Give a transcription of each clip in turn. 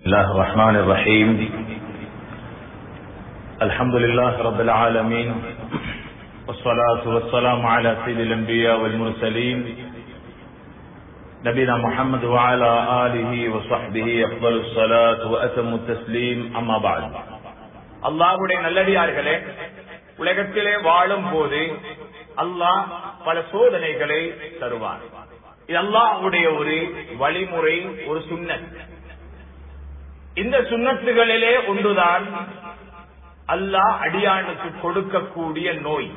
الله الرحمن الرحيم الحمد لله رب العالمين والصلاة والسلام على سيد الأنبياء والمرسلين نبينا محمد وعلى آله وصحبه أفضل الصلاة وأتم التسليم أما بعد அல்லாஹ்வுடைய நல்லடியார்களே உலகத்திலே வாழும் போது அல்லாஹ் பல சோதனைகளை தருவார் இது அல்லாஹ்வுடைய ஒரு வழிமுறை ஒரு சுன்னத் இந்த சுன்னத்துகளிலே ஒன்றுதான் அல்லாஹ் அடியானுக்கு கொடுக்கக்கூடிய நோய்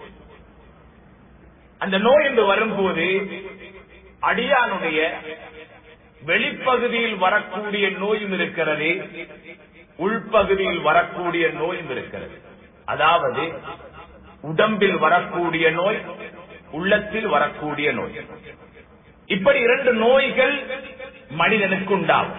அந்த நோய் என்று வரும்போது அடியானுடைய வெளிப்பகுதியில் வரக்கூடிய நோயும் இருக்கிறது உள்பகுதியில் வரக்கூடிய நோயும் இருக்கிறது அதாவது உடம்பில் வரக்கூடிய நோய் உள்ளத்தில் வரக்கூடிய நோய் இப்படி இரண்டு நோய்கள் மனிதனுக்கு உண்டாகும்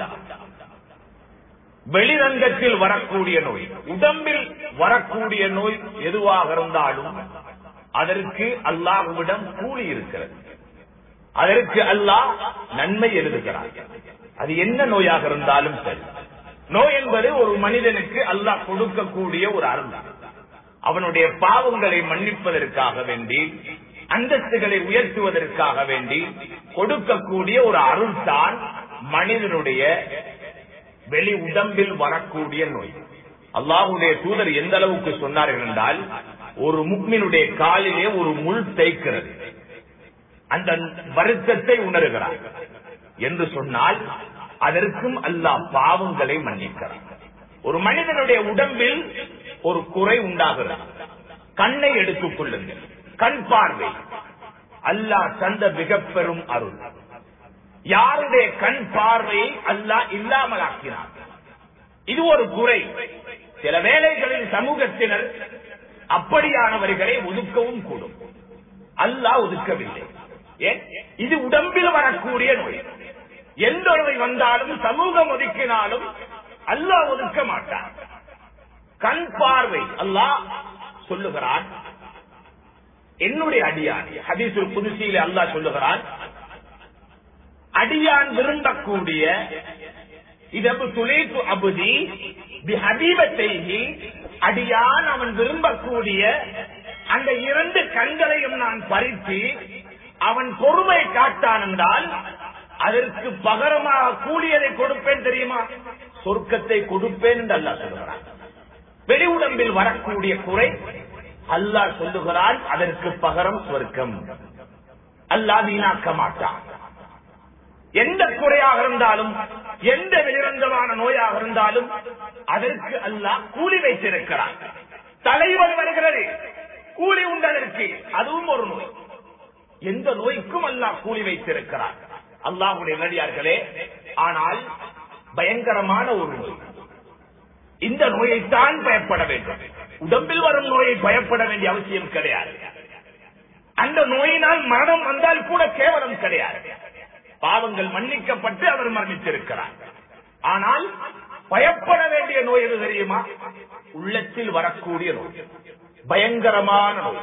வெளிரங்கத்தில் வரக்கூடிய நோய் உடம்பில் வரக்கூடிய நோய் எதுவாக இருந்தாலும் அதற்கு அல்லாஹ்விடம் கூலி இருக்கிறது அதற்கு அல்லாஹ் நன்மை எழுதுகிறார் அது என்ன நோயாக இருந்தாலும் சரி நோய் என்பது ஒரு மனிதனுக்கு அல்லாஹ் கொடுக்கக்கூடிய ஒரு அருள் அவனுடைய பாவங்களை மன்னிப்பதற்காக வேண்டி அந்தஸ்துகளை உயர்த்துவதற்காக வேண்டி கொடுக்கக்கூடிய ஒரு அருள் தான் மனிதனுடைய வெளி உடம்பில் வரக்கூடிய நோய் அல்லாஹுடைய தூதர் எந்த அளவுக்கு சொன்னார்கள் என்றால் ஒரு முக்மினுடைய காலிலே ஒரு முள் தைக்கிறது அந்த வருத்தத்தை உணர்கிறார் என்று சொன்னால் அதற்கும் அல்லாஹ் பாவங்களை மன்னிக்கிறார் ஒரு மனிதனுடைய உடம்பில் ஒரு குறை உண்டாகிறது கண்ணை எடுத்துக் கொள்ளுங்கள் கண் பார்வை அல்லாஹ் தந்த மிக பெரும் அருள் யாருடைய கண் பார்வையை அல்லாஹ் இல்லாமலாக்கினார் இது ஒரு குறை சில வேளைகளில் சமூகத்தினர் அப்படியானவர்களை ஒதுக்கவும் கூடும் அல்லாஹ் ஒதுக்கவில்லை ஏன் இது உடம்பில் வரக்கூடிய நோய் எந்த நோய் வந்தாலும் சமூகம் ஒதுக்கினாலும் அல்லாஹ் ஒதுக்க மாட்டார் கண் பார்வை அல்லாஹ் சொல்லுகிறான் என்னுடைய அடியான் ஹதீசுல் புதுசியில அல்லாஹ் சொல்லுகிறான் அடியான் விரும்பக்கூடிய இதபு துளைப்பு அபுதி ஹபீபத்தை அடியான் அவன் விரும்பக்கூடிய அந்த இரண்டு கண்களையும் நான் பறித்து அவன் பொறுமை காட்டான் என்றால் அதற்கு பகரமாக கூலியதை கொடுப்பேன் தெரியுமா சொர்க்கத்தை கொடுப்பேன் என்று அல்லாஹ் சொல்லுகிறான் வெளி உடம்பில் வரக்கூடிய குறை அல்லாஹ் சொல்லுகிறான் அதற்கு பகரம் சொர்க்கம் அல்லாஹ் வீணாக்க மாட்டான் எந்த குறையாக இருந்தாலும் எந்த வெளிரங்கமான நோயாக இருந்தாலும் அதற்கு அல்லாஹ் கூலி வைத்திருக்கிறான் தலைவன் வருகிறது கூலி உண்டதற்கு அதுவும் ஒரு நோய் எந்த நோய்க்கும் அல்லாஹ் கூலி வைத்திருக்கிறார் அல்லாஹுடைய நடிகார்களே ஆனால் பயங்கரமான ஒரு நோய் இந்த நோயைத்தான் பயப்பட வேண்டும் உடம்பில் வரும் நோயை பயப்பட வேண்டிய அவசியம் கிடையாது அந்த நோயினால் மரணம் வந்தால் கூட கேவலம் கிடையாது பாவங்கள் மன்னிக்கப்பட்டு அவர் மரணித்திருக்கிறார் ஆனால் பயப்பட வேண்டிய நோய் எது தெரியுமா உள்ளத்தில் வரக்கூடிய நோய் பயங்கரமான நோய்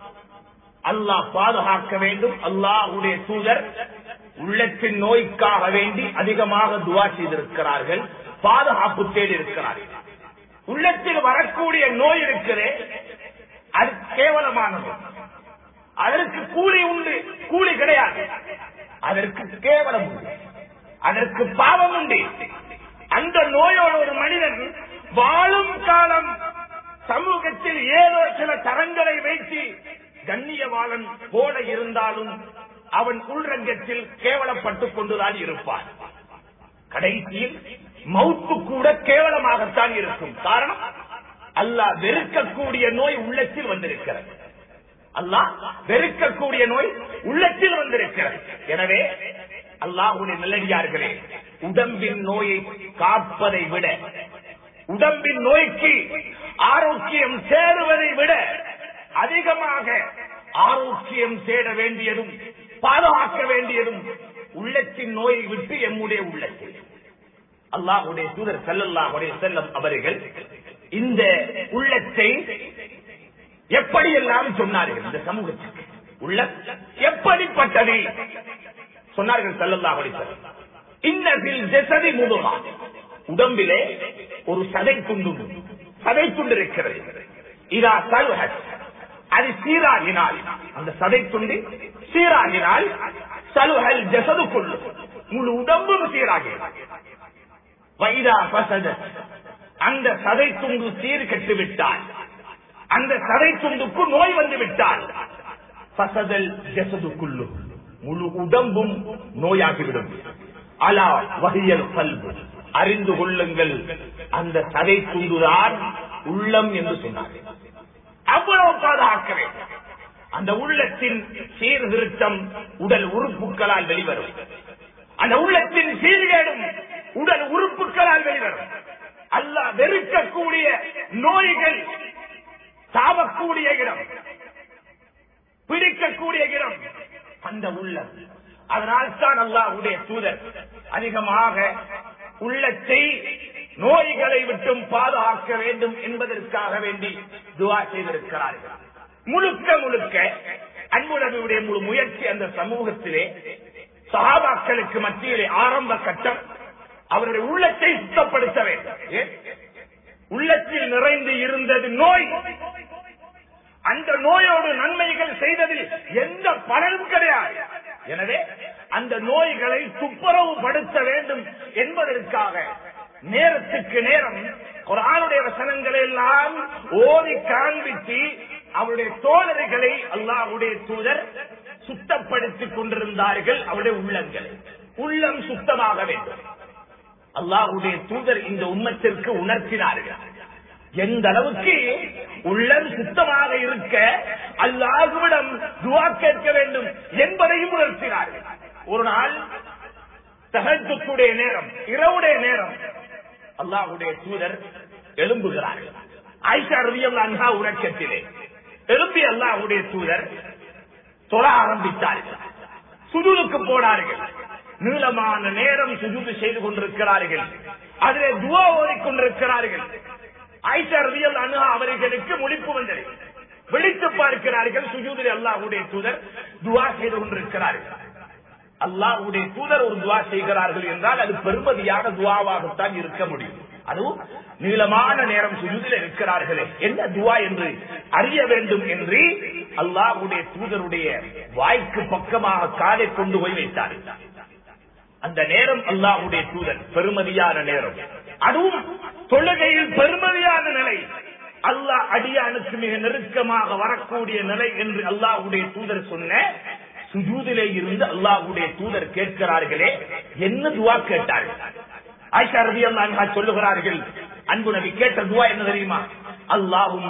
அல்லாஹ் பாதுகாக்க வேண்டும் அல்லாஹுடைய தூதர் உள்ளத்தின் நோய்க்காக வேண்டி அதிகமாக துவா செய்திருக்கிறார்கள் பாதுகாப்பு தேடி இருக்கிறார்கள் உள்ளத்தில் வரக்கூடிய நோய் இருக்கிறே அது கேவலமான நோய் அதற்கு கூலி உண்டு கூலி கிடையாது அதற்கு கேவலம் உண்டு அதற்கு பாவம் உண்டு அந்த நோயோடு ஒரு மனிதன் வாழும் காலம் சமூகத்தில் ஏதோ சில தரங்களை வைத்து கண்ணியவாளன் போல இருந்தாலும் அவன் உள்ரங்கத்தில் கேவலப்பட்டுக் கொண்டுதான் இருப்பான் கடைசியில் மவுத்து கூட கேவலமாகத்தான் இருக்கும் காரணம் அல்லாஹ் வெறுக்கக்கூடிய நோய் உள்ளத்தில் வந்திருக்கிறது அல்லாஹ் வெறுக்கக்கூடிய நோய் உள்ளத்தில் வந்திருக்கிறது எனவே அல்லாஹுடைய நல்லடியார்களே உடம்பின் நோயை காப்பதை விட உடம்பின் நோய்க்கு ஆரோக்கியம் சேருவதை விட அதிகமாக ஆரோக்கியம் தேட வேண்டியதும் பாதுகாக்க வேண்டியதும் உள்ளத்தின் நோயை விட்டு எம்முடைய உள்ளத்தில் அல்லாஹுடைய தூதர் செல்லல்லாஹுடைய செல்லம் அவர்கள் இந்த உள்ளத்தை எப்படியெல்லாம் சொன்னார்கள் இந்த சமூகத்துக்கு உள்ள எப்படிப்பட்டது சொன்னார்கள் செல்லல்லாஹுடைய செல்லம் இன்னதில் ஜெசதி முதுகா உடம்பிலே ஒரு சதை துண்டு சதை துண்டு இருக்கிறது இதா சல்ஹத் அது சீராகினால் அந்த சதை துண்டு சீராகினால் சலுஹல் ஜசதுக்குள்ளு முழு உடம்பும் சீராகிறது வைதா பசத அந்த சதை துண்டு சீர் கெட்டு விட்டால் அந்த சதை துண்டுக்கு நோய் வந்து விட்டால் பசதல் ஜசதுக்குள்ளு முழு உடம்பும் நோயாகிவிடும் அலா வகையல் கல்பு அறிந்து கொள்ளுங்கள் அந்த சதை துண்டுதான் உள்ளம் என்று சொன்னார் அவ்வளவு பாதுகாக்கிறேன் அந்த உள்ளத்தின் சீர்திருத்தம் உடல் உறுப்புகளால் வெளிவரும் அந்த உள்ளத்தின் சீர்கேடும் உடல் உறுப்புகளால் வெளிவரும் அல்லாஹ் வெறுக்கக்கூடிய நோய்கள் சாவக்கூடிய இடம் பிடிக்கக்கூடிய இடம் அந்த உள்ளம் அதனால் தான் அல்லாஹ்வுடைய தூதர் அதிகமாக உள்ளத்தை நோய்களை விட்டும் பாதுகாக்க வேண்டும் என்பதற்காக வேண்டி துவா செய்திருக்கிறார்கள் முழுக்க முழுக்க அன்புடனுடைய முழு முயற்சி அந்த சமூகத்திலே சகாபாக்களுக்கு மத்தியிலே ஆரம்ப கட்டம் அவருடைய உள்ளத்தை சுத்தப்படுத்த வேண்டும் ஏன்? உள்ளத்தில் நிறைந்து இருந்தது நோய் அந்த நோயோடு நன்மைகள் செய்ததில் எந்த பலனும் கிடையாது எனவே அந்த நோய்களை துப்புரவுபடுத்த வேண்டும் என்பதற்காக நேரத்துக்கு நேரம் குரானுடைய வசனங்களை எல்லாம் ஓதி காண்பித்து அவருடைய தோழர்களை அல்லாஹ்வுடைய தூதர் சுத்தப்படுத்திக் கொண்டிருந்தார்கள் அவருடைய உள்ளங்களை உள்ளம் சுத்தமாக வேண்டும் அல்லாஹ்வுடைய தூதர் இந்த உம்மத்திற்கு உணர்த்தினார்கள் எந்த அளவுக்கு உள்ளம் சுத்தமாக இருக்க அல்லாஹுவிடம் துவா கேட்க வேண்டும் என்பதையும் உணர்த்தினார்கள் ஒரு நாள் தகஜத்துடைய நேரம் இரவுடைய நேரம் அல்லாஹுடைய தூதர் எழும்புகிறார்கள் ஆயிஷா ரவியம் அன்ஹா உறக்கத்திலே எழும்பி அல்லாஹுடைய தூதர் தொழ ஆரம்பித்தார்கள் சுஜூதுக்கு போனார்கள் நீளமான நேரம் சுஜூது செய்து கொண்டிருக்கிறார்கள் அதிலே துவா ஓதிக்கொண்டிருக்கிறார்கள் ஆயிஷா ரவியல் அனுகா அவர்களுக்கு முடிப்பு வந்தது விழித்து பார்க்கிறார்கள் சுஜூதில் அல்லாஹுடைய தூதர் துவா செய்து கொண்டிருக்கிறார்கள் அல்லாஹுடைய தூதர் ஒரு துவா செய்கிறார்கள் என்றால் அது பெருமதியான துவாவாகத்தான் இருக்க முடியும் அதுவும் நீளமான நேரம் சுஜூதில் இருக்கிறார்களே என்ன துவா என்று அறிய வேண்டும் என்று அல்லாஹுடைய தூதருடைய வாய்க்கு பக்கமாக காலை கொண்டு போய் வைத்தார்கள் அந்த நேரம் அல்லாஹுடைய தூதர் பெருமதியான நேரம் அதுவும் தொழுகையில் பெருமதியான நிலை அல்லாஹ் அடியானுக்கு மிக நெருக்கமாக வரக்கூடிய நிலை என்று அல்லாஹுடைய தூதர் சொன்ன சுஜூதிலே இருந்து அல்லாஹுடைய தூதர் கேட்கிறார்களே என்ன துவா கேட்டார்கள் ஆயிஷா ரவி அல்லா சொல்லுகிறார்கள் அன்பு நபி கேட்ட துவா என்ன தெரியுமா அல்லாஹும்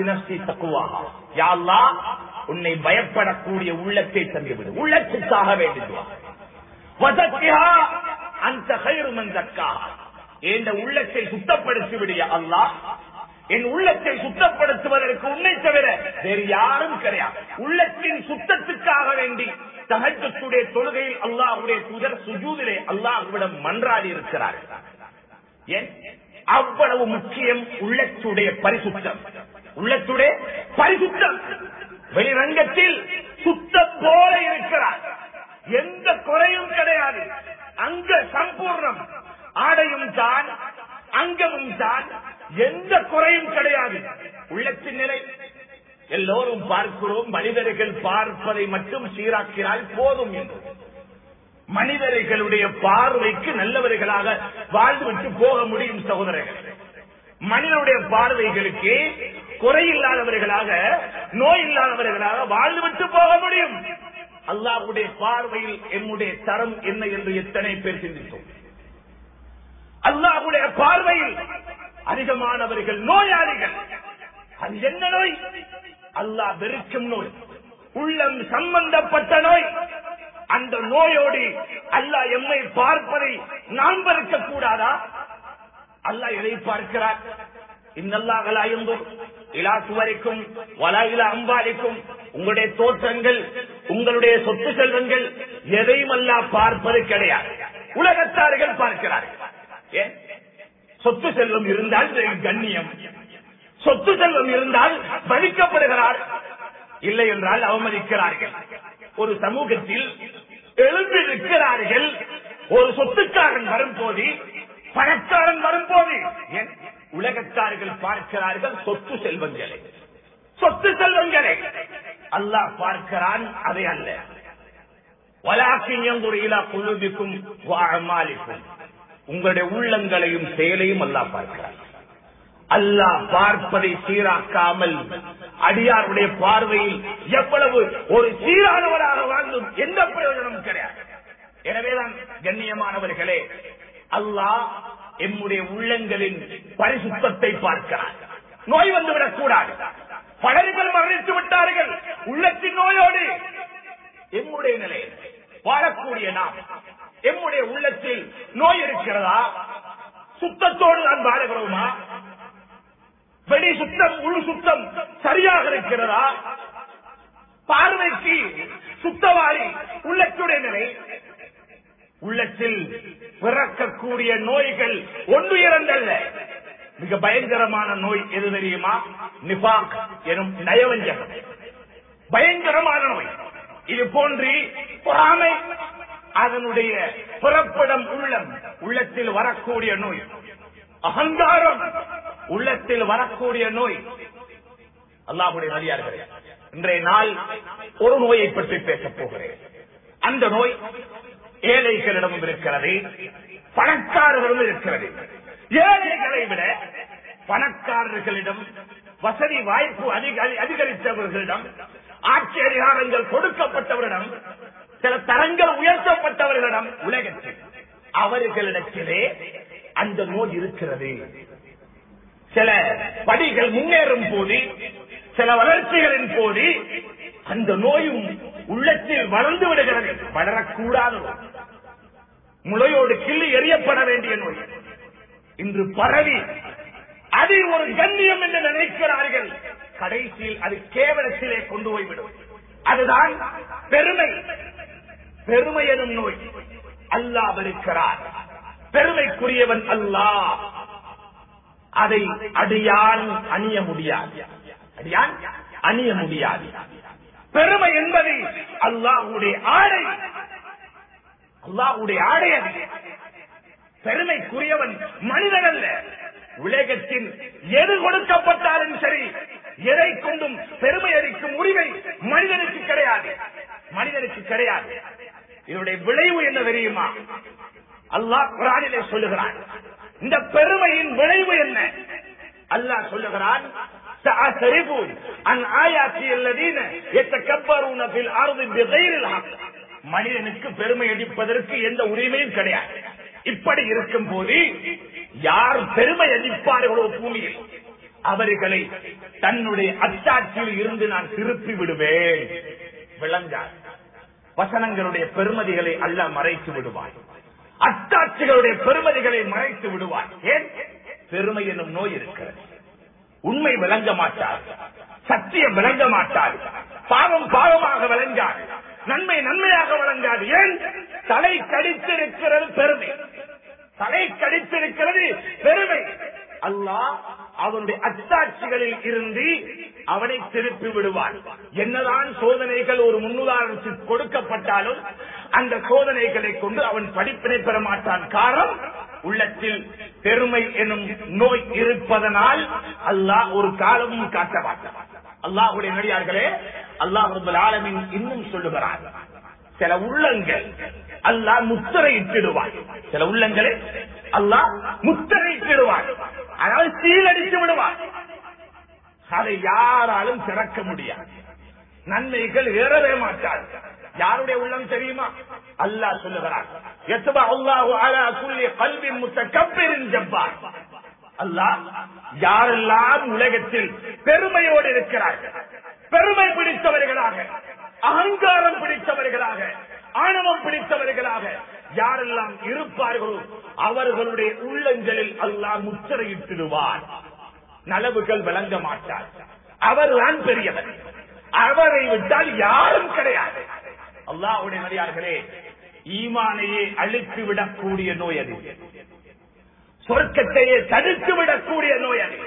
யா அல்லாஹ் உன்னை பயப்படக்கூடிய உள்ளத்தை தந்துவிடு உள்ளத்துக்காக வேண்டிய துவா வசக்கியா அந்த கைருமன் தக்காக என் உள்ளத்தை சுத்தப்படுத்தி விடிய அல்லாஹ் என் உள்ளத்தை சுத்தப்படுத்துவதற்கு உன்னை தவிர வேறு யாரும் கிடையாது உள்ளத்தின் சுத்தத்துக்காக வேண்டி தகஜத்துடைய தொழுகையில் அல்லாஹுடைய தூதர் சுஜூதிலே அல்லாஹுவிடம் மன்றாடி இருக்கிறார் ஏன் அவ்வளவு முக்கியம் உள்ளத்துடைய பரிசுத்தம் உள்ளத்துடைய பரிசுத்தம் வெளிரங்கத்தில் சுத்தம் போல இருக்கிறார் எந்த குறையும் கிடையாது அங்க சம்பூர்ணம் ஆடையும் தான் அங்கமும் தான் எந்த குறையும் கிடையாது உள்ளத்தின் நிலை எல்லோரும் பார்க்கிறோம் மனிதர்கள் பார்ப்பதை மட்டும் சீராக்கினால் போதும் என்று மனிதர்களுடைய பார்வைக்கு நல்லவர்களாக வாழ்ந்துவிட்டு போக முடியும் சகோதரர்கள் மனிதனுடைய பார்வைகளுக்கு குறையில்லாதவர்களாக நோய் இல்லாதவர்களாக வாழ்ந்துவிட்டு போக முடியும் அல்லாஹ்வுடைய பார்வையில் என்னுடைய தரம் என்ன என்று எத்தனை பேர் சிந்தித்தோம் அல்லாஹ்வுடைய பார்வையில் அதிகமானவர்கள் நோயாளிகள் அது என்ன நோய் அல்லாஹ் வெறுக்கும் நோய் உள்ளம் சம்பந்தப்பட்ட நோய் அந்த நோயோடு அல்லாஹ் எம்மை பார்ப்பதை நாம் வெறுக்க கூடாதா அல்லாஹ் எதை பார்க்கிறார் இன்னல்லாகலாயுந்தும் இலா சுவரிக்கும் வலா இலா அம்பாலிக்கும் உங்களுடைய தோற்றங்கள் உங்களுடைய சொத்து செல்வங்கள் எதையும் அல்லா பார்ப்பது கிடையாது உலகத்தார்கள் பார்க்கிறார்கள் ஏன் சொத்து செல்வம் இருந்தால் கண்ணியம் சொத்து செல்வம் இருந்தால் மதிக்கப்படுகிறார் இல்லை என்றால் அவமதிக்கிறார்கள் ஒரு சமூகத்தில் எழுந்து நிற்கிறார்கள் ஒரு சொத்துக்காரன் வரும்போது பணக்காரன் வரும்போது ஏன் உலகத்தார்கள் பார்க்கிறார்கள் சொத்து செல்வங்களை சொத்து செல்வங்களை அல்லாஹ் பார்க்கிறான் அதை அல்ல வலாக்கின் எங்குற இலா குழுவிக்கும் வாழமாலிக்கும் உங்களுடைய உள்ளங்களையும் செயலையும் அல்லாஹ் பார்க்கிறான் அல்லாஹ் பார்ப்பதை சீராக்காமல் அடியாருடைய பார்வையில் எவ்வளவு ஒரு சீரானவராக வாழ்ந்தும் எந்த பிரயோஜனமும் கிடையாது எனவேதான் கண்ணியமானவர்களே அல்லாஹ் எம்முடைய உள்ளங்களின் பரிசுத்தத்தை பார்க்கிறார் நோய் வந்துவிடக் கூடாது பலர்கள் மரணித்து விட்டார்கள் உள்ளத்தின் நோயோடு எம்முடைய நிலை வாழக்கூடிய நாம் எம்முடைய உள்ளத்தில் நோய் இருக்கிறதா சுத்தத்தோடு நான் வாழுகிறோமா வெளி சுத்தம் உள் சுத்தம் சரியாக இருக்கிறதா பார்வைக்கு சுத்தவாரி உள்ளத்துடைய நிலை உள்ளத்தில் பிறக்கக்கூடிய நோய்கள் ஒன்று இரண்டல்ல மிக பயங்கரமான நோய் எது தெரியுமா நிபாக் எனும் நயவஞ்சகம் பயங்கரமான நோய் இது போன்று பொறாமை அதனுடைய புறப்படம் உள்ளம் உள்ளத்தில் வரக்கூடிய நோய் அகங்காரம் உள்ளத்தில் வரக்கூடிய நோய் அல்லாஹுடைய நடிகார்களே இன்றைய நாள் ஒரு நோயை பற்றி பேசப் போகிறேன் அந்த நோய் ஏழைகளிடமும் இருக்கிறது பணக்காரர்களும் இருக்கிறது ஏழைகளை விட பணக்காரர்களிடம் வசதி வாய்ப்பு அதிக- அதிகரித்தவர்களிடம் ஆட்சி அதிகாரங்கள் கொடுக்கப்பட்டவரிடம் சில தரங்கள் உயர்த்தப்பட்டவர்களிடம் உலகத்தில் அவர்களிடத்திலே அந்த நோய் இருக்கிறது சில படிகள் முன்னேறும் போது சில வளர்ச்சிகளின் போது அந்த நோயும் உள்ளத்தில் வளர்ந்து விடுகிறது வளரக்கூடாத நோய். முளையோடு கிள்ளி எறியப்பட வேண்டிய நோய் இன்று பரவி அதை ஒரு கண்ணியம் என்று நினைக்கிறார்கள் கடைசியில் அது கேவலத்திலே கொண்டு போய்விடும் அதுதான் பெருமை பெருமை எனும் நோய் அல்லாஹ் இருக்கிறார் பெருமைக்குரியவன் அல்லாஹ் அதை அடியான் அணிய முடியாது அடியான் அணிய முடியாது பெருமை என்பது அல்லாஹ்வுடைய ஆடை அல்லாஹ்வுடைய ஆடை அது பெருமைக்குரியவன் மனிதன் அல்ல உலகத்தின் எது கொடுக்கப்பட்டாலும் சரி எதை கொண்டும் பெருமை அளிக்கும் உரிமை மனிதனுக்கு கிடையாது மனிதனுக்கு கிடையாது இதனுடைய விளைவு என்ன தெரியுமா அல்லாஹ் குரானிலே சொல்லுகிறான் இந்த பெருமையின் விளைவு என்ன அல்லாஹ் சொல்லுகிறான் سأصرف عن آياتي الذين يتكبرون في الأرض بغير الحق மனிதனுக்கு பெருமை அடிப்பதற்கு எந்த உரிமையும் கிடையாது இப்படி இருக்கும் போது யார் பெருமை அளிப்பார்களோ பூமியில் அவர்களை தன்னுடைய அச்சாட்சியில் இருந்து நான் திருப்பி விடுவேன் விளங்கார் வசனங்களுடைய பெருமதிகளை அல்ல மறைத்து விடுவார் அத்தாட்சிகளுடைய பெருமதிகளை மறைத்து விடுவார் ஏன் பெருமை என்னும் நோய் இருக்கிறது உண்மை விளங்க மாட்டார் சத்தியம் விளங்க மாட்டார் பாவம் பாவமாக விளங்காது நன்மை நன்மையாக விளங்காது ஏன் தலை கடித்திருக்கிறது பெருமை தலை கடித்திருக்கிறது பெருமை அல்லாஹ் அவனுடைய அத்தாட்சிகளில் இருந்து அவனை திருப்பி விடுவான் என்னதான் சோதனைகள் ஒரு முன்னுதாரணத்துக்கு கொடுக்கப்பட்டாலும் அந்த சோதனைகளை கொண்டு அவன் படிப்பினை பெற மாட்டான் காரணம் உள்ளத்தில் பெருமை எனும் நோய் இருப்பதனால் அல்லாஹ் ஒரு காலமும் காட்ட மாட்டான் அல்லாஹுடைய நடிகார்களே அல்லாஹ் ரப்பல் ஆலமீன் இன்னும் சொல்லுகிறார் சில உள்ளங்கள் அல்லாஹ் முத்திரையிட்டிடுவான் சில உள்ளங்களை அல்லாஹ் முத்திரையிட்டிடுவான் அதாவது சீலடித்து விடுவான் அதை யாராலும் திறக்க முடியாது நன்மைகள் ஏறவே மாட்டார் யாருடைய உள்ளம் தெரியுமா அல்லாஹ் சொல்லுகிறார் எத்துபா அல்லாஹு அலா குல்லி கல்வி முத்தகப்பிரின் ஜப்பார் அல்லாஹ் யாரெல்லாம் உலகத்தில் பெருமையோடு இருக்கிறார்கள் பெருமை பிடித்தவர்களாக அகங்காரம் பிடித்தவர்களாக ஆணவம் பிடித்தவர்களாக யாரெல்லாம் இருப்பார்களோ அவர்களுடைய உள்ளங்களில் அல்லாஹ் முத்திரையிட்டிடுவார் நலவுகள் விளங்க மாட்டார் அவர்தான் பெரியவர் அவரை விட்டால் யாரும் கிடையாது அல்லாஹ்வுடைய நடிகார்களே ஈமானையே அழித்து விடக்கூடிய நோய் அது சொர்க்கத்தையே தடுத்து விடக்கூடிய நோய் அது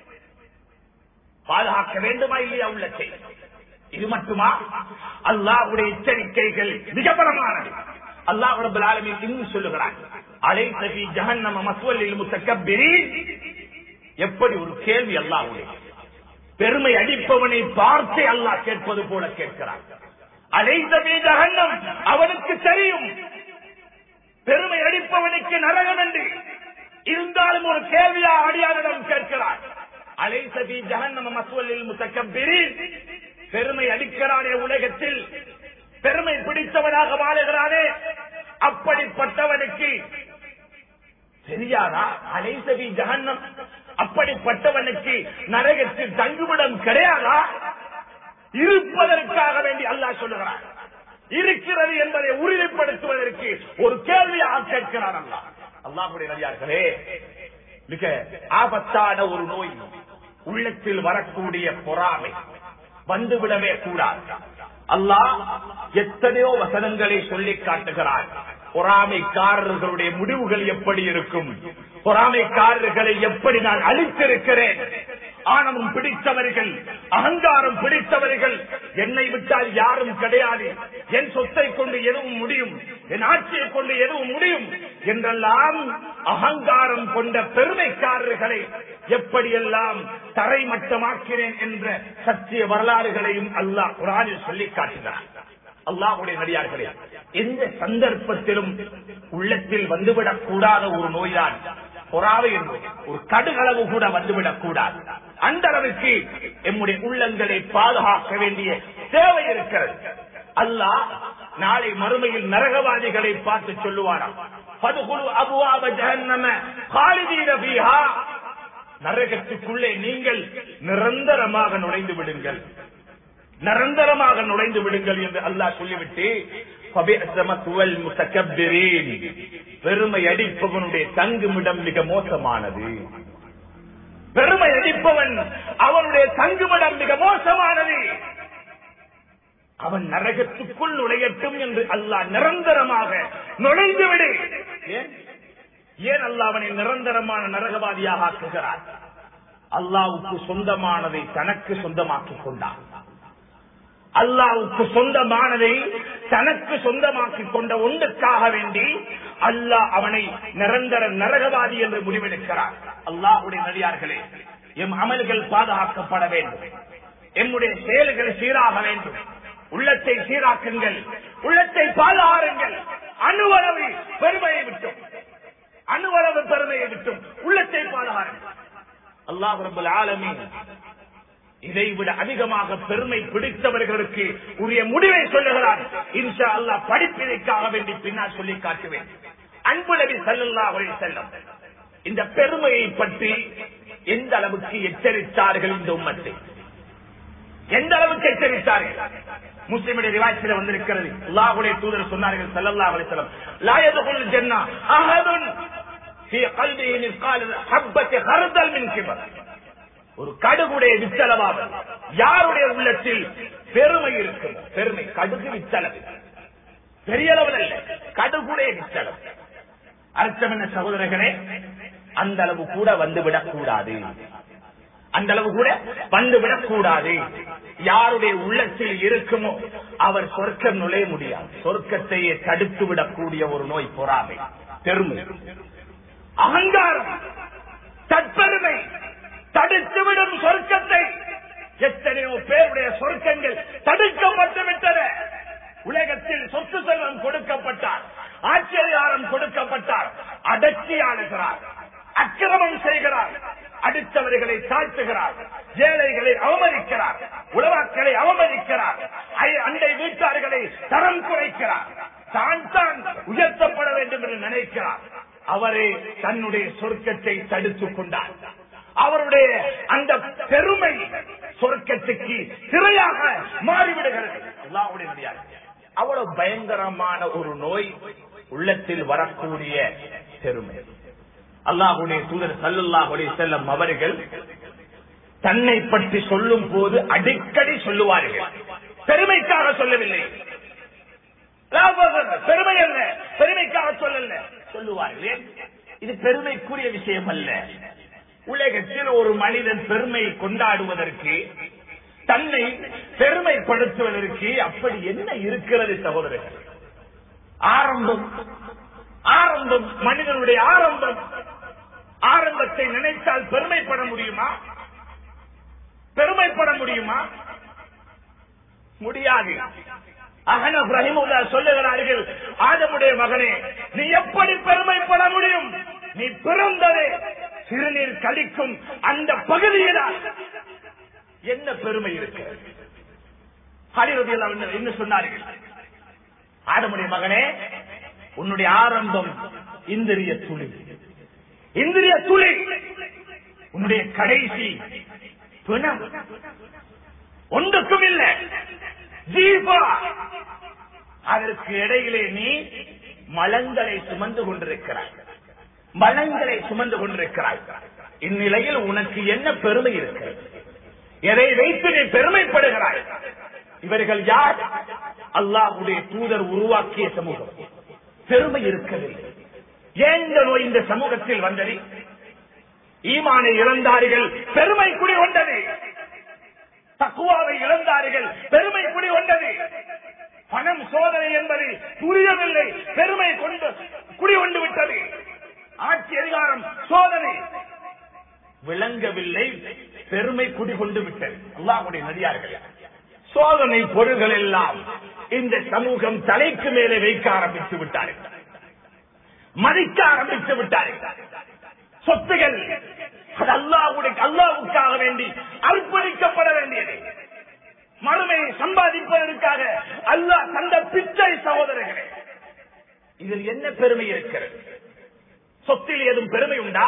பாதுகாக்க வேண்டுமா இல்லையா உள்ளத்தை இது மட்டுமா அல்லாஹ்வுடைய எச்சரிக்கைகள் மிக பலமானது அல்லாஹ் ரப்பல் ஆலமீன் இன்னும் சொல்லுகிறார் அலைஸ ஃபீ ஜஹன்னம மஸ்வல்லில் முத்தக்கப்பிரீன் எப்படி ஒரு கேள்வி அல்லாஹ்வுடைய பெருமை அடிப்பவனை பார்த்தே அல்லாஹ் கேட்பது போல கேட்கிறான் அலைஸ ஃபீ ஜஹன்னம் அவனுக்கு தெரியும் பெருமை அடிப்பவனுக்கு நரகம் என்று இருந்தாலும் ஒரு கேள்வியா அடியாரிடம் கேட்கிறார் அலைசபி ஜஹன்னம மஸ்வலில் முத்தக்கபிரீன் பெருமை அடிக்கிறானே உலகத்தில் பெருமை பிடித்தவனாக வாழுகிறானே அப்படிப்பட்டவனுக்கு தெரியாதா அலைசபி ஜஹன்னம் அப்படிப்பட்டவனுக்கு நரகத்தில் தங்குமிடம் கிடையாதா இருப்பதற்காக வேண்டி அல்லாஹ் சொல்லுகிறான் இருக்கிறது என்பதை உறுதிப்படுத்துவதற்கு ஒரு கேள்வியாக கேட்கிறான் அல்லாஹ் அல்லாஹுடைய நடிகார்களே மிக ஆபத்தான ஒரு நோய் உள்ளத்தில் வரக்கூடிய பொறாமை வந்துவிடவே கூடாது அல்லாஹ் எத்தனையோ வசனங்களை சொல்லி காட்டுகிறார் பொறாமைக்காரர்களுடைய முடிவுகள் எப்படி இருக்கும் பொறாமைக்காரர்களை எப்படி நான் அழித்திருக்கிறேன் ஆணவம் பிடித்தவர்கள் அகங்காரம் பிடித்தவர்கள் என்னை விட்டால் யாரும் கிடையாது என் சொத்தை கொண்டு எதுவும் முடியும் என் ஆட்சியை கொண்டு எதுவும் முடியும் என்றெல்லாம் அகங்காரம் கொண்ட பெருமைக்காரர்களை எப்படியெல்லாம் தரைமட்டமாக்கிறேன் என்ற சத்திய வரலாறுகளையும் அல்லாஹ் குரானில் சொல்லி காட்டினார் அல்லாஹுடைய நடிகார்களே எந்த சந்தர்ப்பத்திலும் உள்ளத்தில் வந்துவிடக் கூடாத ஒரு நோய்தான் பொறாவை என்பது ஒரு கடுகளவு கூட வந்துவிடக் கூடாது அந்த அளவுக்கு எம்முடைய உள்ளங்களை பாதுகாக்க வேண்டிய தேவை இருக்கிறது அல்லாஹ் நாளை மறுமையில் நரகவாதிகளை பார்த்து சொல்லுவாராம் பதுகுழு அபுவாப ஜஹன்னம காலிதீன பீஹா நரகத்துக்குள்ளே நீங்கள் நிரந்தரமாக நுழைந்து விடுங்கள் நிரந்தரமாக நுழைந்து விடுங்கள் என்று அல்லாஹ் சொல்லிவிட்டு ஃபபிஅஸமத்துவல் முத்தக்கப்பிரீன். பெருமை அடிப்பவனுடைய தங்குமிடம் மிக மோசமானது பெருமை அடிப்பவன் அவனுடைய தங்குமிடம் மிக மோசமானது அவன் நரகத்துக்குள் நுழையட்டும் என்று அல்லாஹ் நிரந்தரமாக நுழைந்து விடு ஏன் ஏன் அல்லாஹ் அவனை நிரந்தரமான நரகவாதியாக ஆக்குகிறார் அல்லாவுக்கு சொந்தமானதை தனக்கு சொந்தமாக்கிக் கொண்டான் அல்லாவுக்கு சொந்தமானதை தனக்கு சொந்தமாக்கிக் கொண்ட ஒன்றுக்காக வேண்டி அல்லாஹ் அவனை நிரந்தர நரகவாதி என்று முடிவெடுக்கிறார் அல்லாஹுடைய நடிகார்களே எம் அமல்கள் பாதுகாக்கப்பட வேண்டும் எம்முடைய செயல்கள் சீராக வேண்டும் உள்ளத்தை சீராக்குங்கள் உள்ளத்தை பாதுகாருங்கள் அணுவளவு பெருமையை விட்டும் அணுவளவு பெருமையை விட்டும் உள்ளத்தை பாதுகாருங்கள் அல்லாஹ் ரபுல் ஆலமீன் இதை விட அதிகமாக பெருமை பிடித்தவர்களுக்கு உரிய முடிவை சொல்லுகிறார் இன்ஷா அல்லாஹ் படிப்பினைக்காக வேண்டி பின்னால் சொல்லி காட்டுவேன் அன்பு நபி ஸல்லல்லாஹு அலைஹி வஸல்லம் இந்த பெருமையை பற்றி எந்த அளவுக்கு எச்சரித்தார்கள் இந்த உம்மத்தை எந்த அளவுக்கு எச்சரித்தார்கள் முஸ்லிமுடைய ரிவாயத்தில் வந்திருக்கிறது அல்லாஹ்வுடைய தூதர் சொன்னார்கள் ஸல்லல்லாஹு அலைஹி வஸல்லம் லா யதுகுல் ஜன்னா அஹதுன் ஃபீ கல்பிஹி மிஸ்கால் ஹப்பத்தி ஹர்தல் மின் கிபர் ஒரு கடுகுடைய வித்தளவாக யாருடைய உள்ளத்தில் பெருமை இருக்கும் பெருமை கடுகு வித்தளவு பெரிய அளவில் அல்ல கடுகுடைய வித்தளவு அர்த்தம் என்ன சகோதரர்களே அந்த அளவு கூட வந்துவிடக் கூடாது அந்த அளவு கூட வந்துவிடக் கூடாது யாருடைய உள்ளத்தில் இருக்குமோ அவர் சொர்க்கம் நுழைய முடியாது சொர்க்கத்தையே தடுத்து விடக்கூடிய ஒரு நோய் பொறாமை பெருமை அகங்காரம் தற்பெருமை தடுத்துவிடும் சொர்க்கத்தை எத்தனையோ பேருடைய சொர்க்கங்கள் தடுக்கப்பட்டு விட்டன உலகத்தில் சொத்து செல்வம் கொடுக்கப்பட்டார் ஆச்சரியாரம் கொடுக்கப்பட்டார் அடக்கி ஆளுகிறார் அக்கிரமம் செய்கிறார் அடுத்தவர்களை தாழ்த்துகிறார் ஏழைகளை அவமதிக்கிறார் உலவாக்களை அவமதிக்கிறார் ஐ- அண்டை வீட்டார்களை தரம் குறைக்கிறார் தான் தான் உயர்த்தப்பட வேண்டும் என்று நினைக்கிறார் அவரே தன்னுடைய சொர்க்கத்தை தடுத்துக் கொண்டார் அவருடைய அந்த பெருமை சொர்க்கத்துக்கு சிறையாக மாறிவிடுகிறது அல்லாஹ்வுடைய நடிகார். அவ்வளவு பயங்கரமான ஒரு நோய் உள்ளத்தில் வரக்கூடிய பெருமை அல்லாஹுடைய தூதர் சல்லல்லாஹு அலைஹி வஸல்லம் அவர்கள் தன்னை பற்றி சொல்லும் போது அடிக்கடி சொல்லுவார்கள் பெருமைக்காக சொல்லவில்லை லாபம் பெருமை அல்ல பெருமைக்காக சொல்லல சொல்லுவார்கள் ஏன்? இது பெருமைக்குரிய விஷயம் அல்ல உலகத்தில் ஒரு மனிதன் பெருமை கொண்டாடுவதற்கு தன்னை பெருமைப்படுத்துவதற்கு அப்படி என்ன இருக்கிறது சகோதரர்கள் ஆரம்பம் ஆரம்பம் மனிதனுடைய ஆரம்பம் ஆரம்பத்தை நினைத்தால் பெருமைப்பட முடியுமா பெருமைப்பட முடியுமா முடியாது அகனப் ரஹிமுல்லா சொல்லுகிறார்கள் ஆதமுடைய மகனே நீ எப்படி பெருமைப்பட முடியும் நீ பிறந்ததே சிறுநீர் கழிக்கும் அந்த பகுதியில்தான் என்ன பெருமை இருக்கிறது ஹரிரதியில் என்ன சொன்னார்கள் ஆதமுடைய மகனே உன்னுடைய ஆரம்பம் இந்திரிய துளி இந்திரிய துளி உன்னுடைய கடைசி பிணம் ஒன்றுக்கும் இல்லை ஜீவா அதற்கு இடையிலே நீ மலங்களை சுமந்து கொண்டிருக்கிறாய் மலங்களை சுமந்து கொண்டிருக்கிறாய் இந்நிலையில் உனக்கு என்ன பெருமை இருக்கிறது எதை வைத்து நீ பெருமைப்படுகிறாய் இவர்கள் யார் அல்லாஹுடைய தூதர் உருவாக்கிய சமூகம் பெருமை இருக்கவில்லை ஏன் இந்த நோய் இந்த சமூகத்தில் வந்தது ஈமானை இழந்தார்கள் பெருமை குடி கொண்டது தக்குவாவை இழந்தார்கள் பெருமை குடி கொண்டது பணம் சோதனை என்பது புரியவில்லை பெருமை கொண்டு குடி கொண்டு விட்டது ஆட்சி அதிகாரம் சோதனை விளங்கவில்லை பெருமை குடிகொண்டு விட்டது அல்லாஹுடைய நடிகார்கள் சோதனை பொருள்கள் எல்லாம் இந்த சமூகம் தலைக்கு மேலே வைக்க ஆரம்பித்து விட்டார்கள் மதிக்க ஆரம்பித்து விட்டார்கள் சொத்துகள் அது அல்லாவுடைய அல்லாவுக்காக வேண்டி அர்ப்பணிக்கப்பட வேண்டியது மறுமையை சம்பாதிப்பதற்காக அல்லாஹ் தந்த பிச்சை சகோதரர்களே இதில் என்ன பெருமை இருக்கிறது சொத்தில் ஏதும் பெருமை உண்டா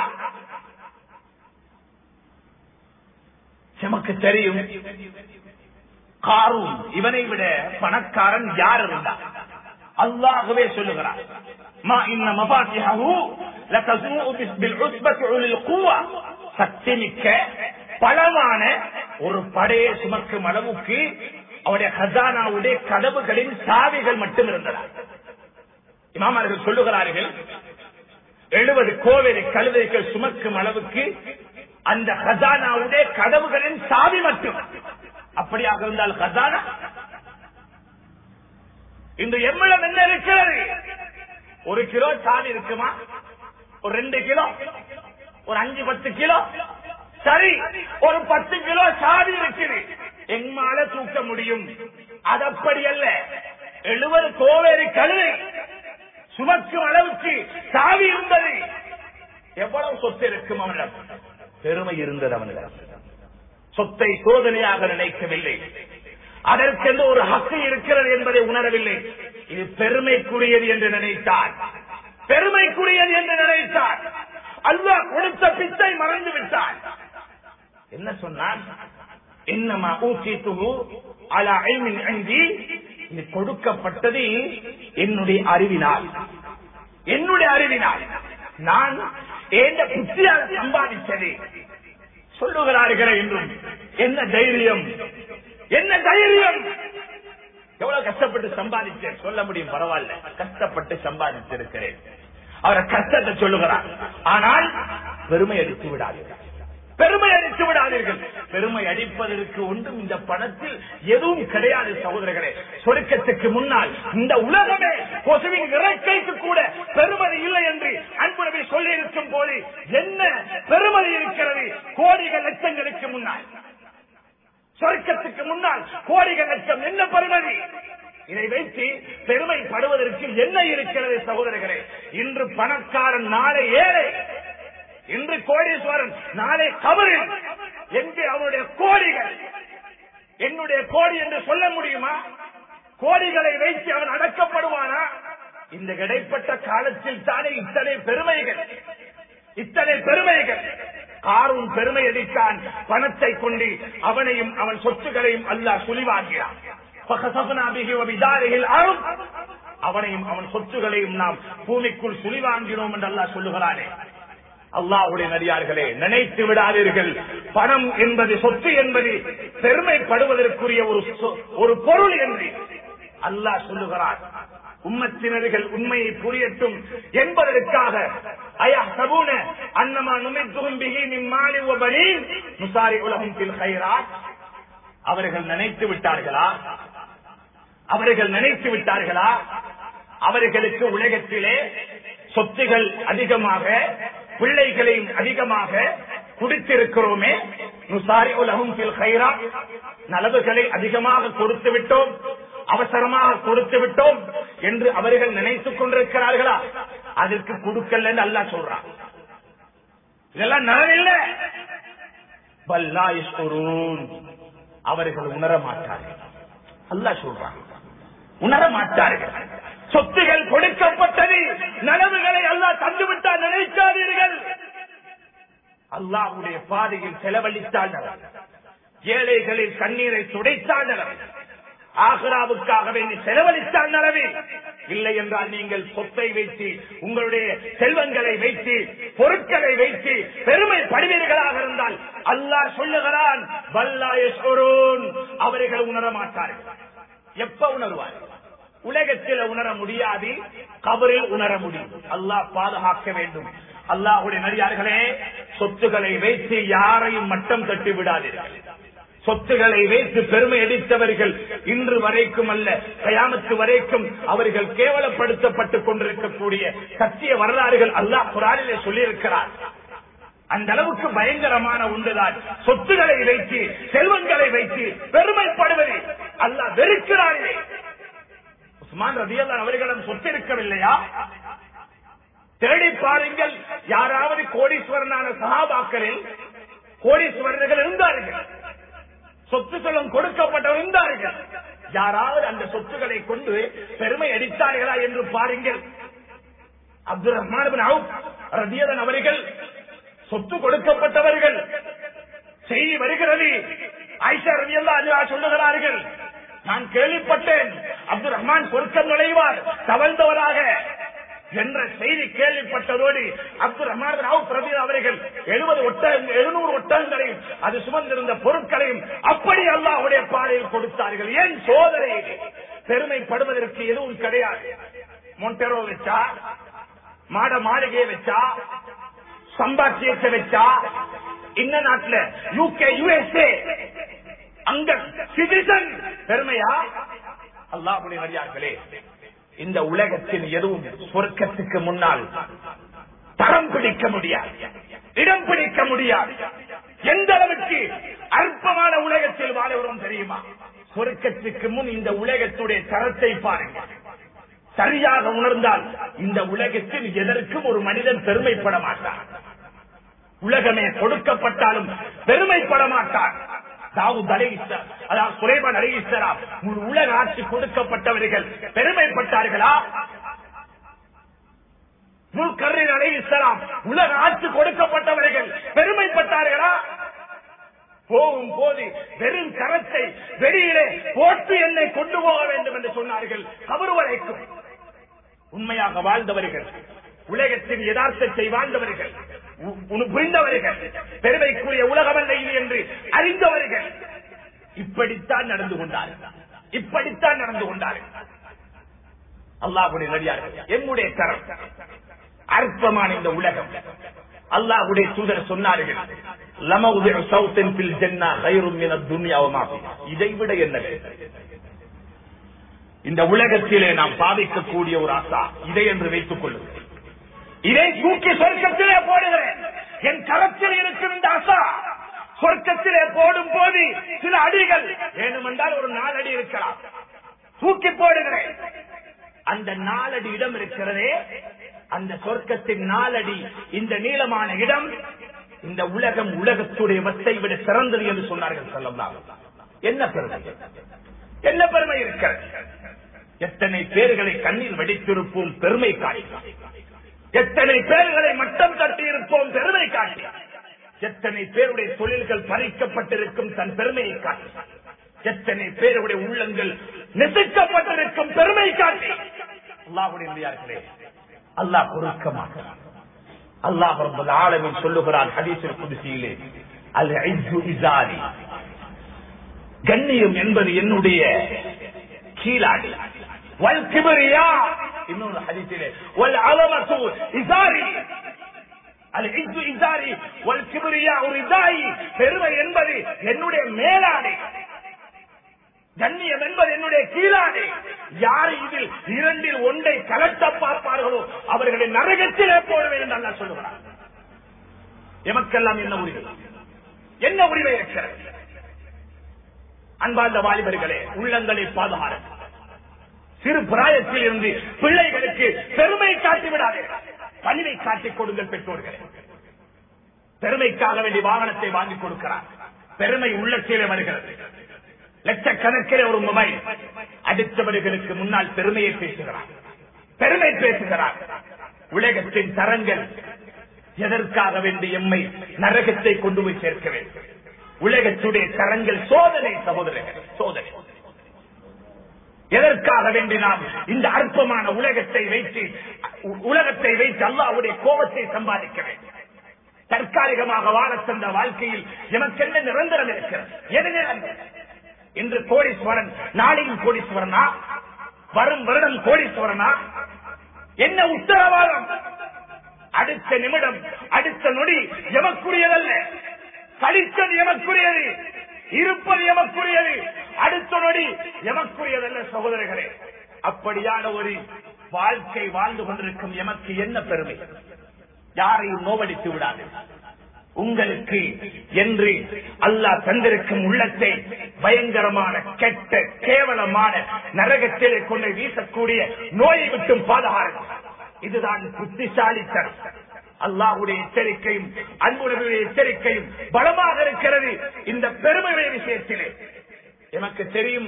நமக்கு தெரியும் காரும் இவனை விட பணக்காரன் யார் இருந்தா அல்லாகவே சொல்லுகிறார் மா இன்ன மபாத்திஹு லதஸூஉ பில் உஸ்பத்தி உலில் குவா சக்தி மிக்க பலமான ஒரு படையை சுமக்கும் அளவுக்கு அவருடைய ஹசானாவுடைய கதவுகளின் சாவிகள் மட்டும் இருந்தன இமாமர்கள் சொல்லுகிறார்கள் எழுபது கோவிலை கழுதைகள் சுமக்கும் அளவுக்கு அந்த ஹசானாவுடைய கதவுகளின் சாவி மட்டும் அப்படியாக இருந்தால் ஹசானா இந்த எம்மிடம் என்ன இருக்கிறது ஒரு கிலோ சாவி இருக்குமா ஒரு ரெண்டு கிலோ ஒரு அஞ்சு பத்து கிலோ சரி ஒரு பத்து கிலோ சாவி இருக்குது எங்மால தூக்க முடியும் அது அப்படி அல்ல எழுபது கோவேரி கழுதை சுமக்கும் அளவுக்கு சாவி இருந்தது எவ்வளவு சொத்து இருக்கும் அவனிடம் பெருமை இருந்தது அவனிடம் சொத்தை சோதனையாக நினைக்கவில்லை அதற்கென்று ஒரு ஹக்கு இருக்கிறது என்பதை உணரவில்லை இது பெருமைக்குரியது என்று நினைத்தார் பெருமைக்குரியது என்று நினைத்தார் அல்லாஹ் கொடுத்த பிச்சை மறந்து விட்டார் என்ன சொன்னார் என்னமா ஊக்கித்துகு அலா ஐமின் அஞ்சி இது கொடுக்கப்பட்டது என்னுடைய அறிவினால் என்னுடைய அறிவினால் நான் ஏந்த புத்தியால் சம்பாதிச்சது சொல்லுகிறார்களே என்றும் என்ன தைரியம் என்ன தைரியம் எவ்வளவு கஷ்டப்பட்டு சம்பாதிச்சேன் சொல்ல முடியும் பரவாயில்ல கஷ்டப்பட்டு சம்பாதிச்சிருக்கிறேன் அவரை கஷ்டத்தை சொல்லுகிறார் ஆனால் பெருமை அடித்து விடாதீர்கள் பெருமை அடித்து விடாதீர்கள் பெருமை அடிப்பதற்கு ஒன்றும் இந்த பணத்தில் எதுவும் கிடையாது சகோதரர்களே சொருக்கத்துக்கு முன்னால் இந்த உலகமே கொசுவின் இறக்கைக்கு கூட பெருமதி இல்லை என்று அன்புறவை சொல்லி இருக்கும் போது என்ன பெருமதி இருக்கிறது கோடிகள் லட்சங்களுக்கு முன்னால் சொர்க்கத்துக்கு முன்னால் கோடிகள் லட்சம் என்ன பெருமதி இதை வைத்து பெருமைப்படுவதற்கு என்ன இருக்கிறது சகோதரர்களே இன்று பணக்காரன் நாளை ஏழை இன்று கோடீஸ்வரன் நாளை கபரில் எங்கே அவனுடைய கோடிகள் என்னுடைய கோடி என்று சொல்ல முடியுமா கோடிகளை வைத்து அவன் அடக்கப்படுவானா இந்த இடைப்பட்ட காலத்தில் தானே இத்தனை பெருமைகள் இத்தனை பெருமைகள் காரும் பெருமை அடித்தான் பணத்தை கொண்டு அவனையும் அவன் சொத்துக்களையும் அல்லாஹ் சுழிவாகிறான் அவனையும் அவன் சொத்துகளையும் நாம் பூமிக்குள் சுழிவாங்கினோம் என்று அல்லாஹ் சொல்லுகிறானே அல்லாஹுடைய நடிகார்களே நினைத்து விடாதீர்கள் பணம் என்பது சொத்து என்பது பெருமைப்படுவதற்குரிய ஒரு சொ- ஒரு பொருள் என்று அல்லாஹ் சொல்லுகிறார் உம்மத்தினர்கள் உண்மையை புரியட்டும் என்பதற்காக அயா சபூன அன்னமா நுமித்துகும் பிகி நிம்மாலி ஒபனீன் முசாரி உலகம் பில் ஹைராத் அவர்கள் நினைத்து விட்டார்களா அவர்கள் நினைத்து விட்டார்களா அவர்களுக்கு உலகத்திலே சொத்துகள் அதிகமாக பிள்ளைகளையும் அதிகமாக குடித்திருக்கிறோமே நுசாரி உலகம் கைரா நலவுகளை அதிகமாக கொடுத்து விட்டோம் அவசரமாக கொடுத்து விட்டோம் என்று அவர்கள் நினைத்துக் கொண்டிருக்கிறார்களா அதற்கு கொடுக்கல என்று அல்லாஹ் சொல்றான் இதெல்லாம் நலவில்லை வல்லா யஷ்குரூன். அவர்கள் உணர மாட்டார்கள் அல்லாஹ் சொல்றான் உணர மாட்டார்கள் சொத்துகள் கொடுக்கப்பட்டது நலவுகளை அல்லாஹ் தந்துவிட்டால் நினைக்காதீர்கள் அல்லாஹ்வுடைய பாதையில் செலவழித்தால் நலம். ஏழைகளில் கண்ணீரை துடைத்தால் நலம். ஆக்ராவுக்காக வேண்டி செலவழித்தால் நலவே இல்லை என்றால் நீங்கள் சொத்தை வைத்து உங்களுடைய செல்வங்களை வைத்து பொருட்களை வைத்து பெருமைப்படுவீர்களாக இருந்தால் அல்லாஹ் சொல்லுகிறான் வல்லாயஸ்வரூன் அவர்கள் உணர மாட்டார்கள் எப்ப உணர்வார்கள் உலகத்தில் உணர முடியாது கபரில் உணர முடியும் அல்லாஹ் பாதுகாக்க வேண்டும் அல்லாஹுடைய நடிகார்களே சொத்துக்களை வைத்து யாரையும் மட்டம் தட்டி விடாதீர்கள் சொத்துக்களை வைத்து பெருமை அடித்தவர்கள் இன்று வரைக்கும் அல்ல கயாமத்து வரைக்கும் அவர்கள் கேவலப்படுத்தப்பட்டுக் கொண்டிருக்கக்கூடிய சத்திய வரலாறுகள் அல்லாஹ் குரானிலே சொல்லியிருக்கிறார் அந்த அளவுக்கு பயங்கரமான ஒன்றுதான் சொத்துக்களை வைத்து செல்வங்களை வைத்து பெருமைப்படுவது அல்லாஹ் வெறுக்கிறார்களே உஸ்மான் ரதியல்லான் அவர்களிடம் சொத்து இருக்கவில்லையா தேடி பாருங்கள் யாராவது கோடீஸ்வரனான சகாபாக்களில் கோடீஸ்வரர்கள் இருந்தார்கள் சொத்துக்களும் கொடுக்கப்பட்டவர் இருந்தார்கள் யாராவது அந்த சொத்துக்களை கொண்டு பெருமை அடித்தார்களா என்று பாருங்கள் அப்துல் ரஹ்மான் ரதியதன் அவர்கள் சொத்து கொடுக்கப்பட்டவர்கள் செய்தி வருகிறது ஆயிஷா ரதியல்லா அல்லா சொல்லுகிறார்கள் நான் கேள்விப்பட்டேன் அப்துல் ரஹ்மான் சொர்க்கம் நுழைவார் தவழ்ந்தவராக என்ற செய்தி கேள்விப்பட்டதோடு அப்துல் ரஹ்மான் ராவ் பிரபி அவர்கள் எழுபது ஒட்டகங்கள் எழுநூறு ஒட்டகங்களையும் அது சுமந்திருந்த பொருட்களையும் அப்படி அல்லாஹ்வுடைய பாதையில் கொடுத்தார்கள் ஏன் சோதனை பெருமைப்படுவதற்கு எதுவும் கிடையாது மொண்டெரோ வச்சா மாட மாளிகையை வச்சா சம்பாத்தியத்தை வச்சா இந்த நாட்டுல யூகே யுஎஸ்ஏ அங்க சிட்டிசன் பெருமையா அல்லாஹ்வுடைய மரியாதைகளே இந்த உலகத்தில் எதுவும் சொர்க்கத்துக்கு முன்னால் தரம் பிடிக்க முடியாது இடம் பிடிக்க முடியாது எந்த அளவுக்கு அற்பமான உலகத்தில் வாழ்கிறோம் தெரியுமா சொர்க்கத்துக்கு முன் இந்த உலகத்துடைய தரத்தை பாருங்க சரியாக உணர்ந்தால் இந்த உலகத்தில் எதற்கும் ஒரு மனிதன் பெருமைப்பட மாட்டான் உலகமே கொடுக்கப்பட்டாலும் பெருமைப்பட மாட்டான் தாவூத் அலைஹிஸ்ஸலாம், அதாவது சுலைமான் அலைஹிஸ்ஸலாம், முழு உலக ஆட்சி கொடுக்கப்பட்டவர்கள் பெருமைப்பட்டார்களா முல்கர்ரின் அலைஹிஸ்ஸலாம், உலக ஆட்சி கொடுக்கப்பட்டவர்கள் பெருமைப்பட்டார்களா போகும் போது வெறும் கரத்தை வெளியிலே போட்டு என்னை கொண்டு போக வேண்டும் என்று சொன்னார்கள் கபரு வரைக்கும் உண்மையாக வாழ்ந்தவர்கள் உலகத்தின் யதார்த்தத்தை வாழ்ந்தவர்கள் உ- உண் புரிந்தவர்கள் பெருமைக்குரிய உலகமல்ல இது என்று அறிந்தவர்கள் இப்படித்தான் நடந்து கொண்டார்கள் இப்படித்தான் நடந்து கொண்டார்கள் அல்லாஹுடைய நடிகார்கள் என்னுடைய தரம் அற்பமான இந்த உலகம் அல்லாஹுடைய தூதர் சொன்னார்கள் லமவுதிஉ சௌத்தின் ஃபில் ஜன்னா கைரும் மின துன்யா வ மா ஃபிஹா. இதைவிட என்ன வேண்டும்? இந்த உலகத்திலே நாம் பாதிக்கக்கூடிய ஒரு ஆசா இதை என்று வைத்துக் கொள்ளுங்கள் இதை தூக்கி சொர்க்கத்திலே போடுகிறேன் என் கரத்தில் இருக்கும் இந்த ஆசா சொர்க்கத்திலே போடும் போது சில அடிகள் வேணுமென்றால் ஒரு நாலடி இருக்கலாம் தூக்கி போடுகிறேன் அந்த நாலடி இடம் இருக்கிறதே அந்த சொர்க்கத்தின் நாலடி இந்த நீளமான இடம் இந்த உலகம் உலகத்துடைய வத்தை விட சிறந்தது என்று சொன்னார்கள் சொல்லலாம் என்ன பெருமை என்ன பெருமை இருக்கிறது எத்தனை பேர்களை கண்ணில் வெடித்திருப்போம் பெருமை காட்டி எத்தனை பேர்களை மட்டம் தட்டியிருப்போம் பெருமை காட்டி எத்தனை பேருடைய தொழில்கள் பறிக்கப்பட்டிருக்கும் தன் பெருமையை காட்டி எத்தனை பேருடைய உள்ளங்கள் நெசுக்கப்பட்டிருக்கும் பெருமை காட்டி அல்லாஹுடைய முடியார்களே அல்லாஹ் பொருக்கமாக அல்லாஹ் ரப்பல் ஆலமீன் சொல்லுகிறான் ஹதீஸில் குதிசியிலே அல் இஸ்ஸு இஸாரி கண்ணியம் என்பது என்னுடைய கீழாடி வல் கிபரியா இன்னொரு ஹதீஸிலே வல் அலமத்து இஸாரி அல் இஸ்ஸு இஸாரி வல் கிபரியா ரிதாயி பெருமை என்பது என்னுடைய மேலாடை கண்ணியம் என்பது என்னுடைய கீழானே யார் இதில் இரண்டில் ஒன்றை கலட்ட பார்ப்பார்களோ அவர்களை நரகத்திலே போடுவேன் என்று அல்லாஹ் சொல்லுகிறார் எமக்கெல்லாம் என்ன உரிமை என்ன உரிமை இருக்கிறது அன்பார்ந்த வாலிபர்களே உள்ளங்களை பாதுகாரு சிறு பிராயத்தில் இருந்து பிள்ளைகளுக்கு பெருமை காட்டி விடாதீர்கள் பணிவை காட்டிக் கொடுங்கள் பெற்றோர்களே பெருமைக்காக வேண்டிய வாகனத்தை வாங்கி கொடுக்கிறார் பெருமை உள்ளத்திலே வருகிறது லட்சக்கணக்கிலே ஒரு மொபைல் அடுத்தவர்களுக்கு முன்னால் பெருமையை பேசுகிறார் பெருமை பேசுகிறார் உலகத்தின் தரங்கள் எதற்காக வேண்டிய எம்மை நரகத்தை கொண்டு போய் சேர்க்க வேண்டும் உலகத்துடைய தரங்கள் சோதனை சகோதரர்கள் சோதனை எதற்காக வேண்டி நாம் இந்த அற்பமான உலகத்தை வைத்து உலகத்தை வைத்து அல்லாவுடைய கோபத்தை சம்பாதிக்க வேண்டும் தற்காலிகமாக வாழ தந்த வாழ்க்கையில் எமக்கென்ன நிரந்தரம் இருக்கிறது எது நிரந்தரம் இன்று கோடீஸ்வரன் நாளையும் கோடீஸ்வரனா வரும் வருடம் கோடீஸ்வரனா என்ன உத்தரவாதம் அடுத்த நிமிடம் அடுத்த நொடி எமக்குரியதல்ல கழித்தது எமக்குரியது இருப்பது எமக்குரியது அடுத்த நொடி எமக்குரியதல்ல சகோதரர்களே அப்படியான ஒரு வாழ்க்கை வாழ்ந்து கொண்டிருக்கும் எமக்கு என்ன பெருமை யாரையும் நோவடித்து விடாது உங்களுக்கு என்று அல்லாஹ் தந்திருக்கும் உள்ளத்தை பயங்கரமான கெட்ட கேவலமான நரகத்திலே கொண்டு வீசக்கூடிய நோயை விட்டும் பாதுகாக்கும் இதுதான் புத்திசாலித்தனம் அல்லாஹுடைய எச்சரிக்கையும் அன்புடைய எச்சரிக்கையும் பலமாக இருக்கிறது இந்த பெருமையுடைய விஷயத்திலே எனக்கு தெரியும்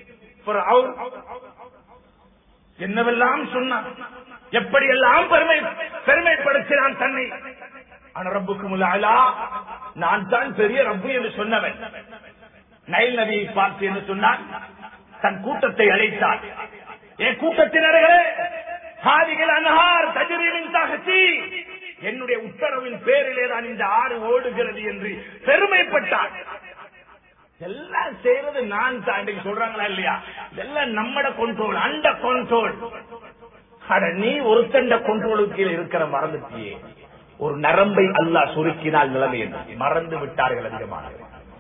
என்னவெல்லாம் சொன்னான் எப்படியெல்லாம் பெருமை பெருமைப்படுத்தினான் தன்னை ஆனா ரப்புக்கு முல்லாலா நான் தான் பெரிய ரப்பு என்று சொன்னவன் நைல் நதியை பார்த்து என்று சொன்னான் தன் கூட்டத்தை அழைத்தார் என் கூட்டத்தினர்களே ஹாதிகள் அனஹார் தஜரிவின் தகசி என்னுடைய உத்தரவின் பேரிலே தான் இந்த ஆறு ஓடுகிறது என்று பெருமைப்பட்டார் எல்லாம் செய்யறது நான் தான் சொல்றாங்களா இல்லையா இதெல்லாம் நம்மட கண்ட்ரோல் அண்ட கண்ட்ரோல் அட நீ ஒருத்தண்ட கண்ட்ரோலுக்கு இருக்கிற மறந்துட்டியே ஒரு நரம்பை அல்லாஹ் சுருக்கினால் நிலைமை என்ன மறந்து விட்டார்கள் அதிகமானவர்கள்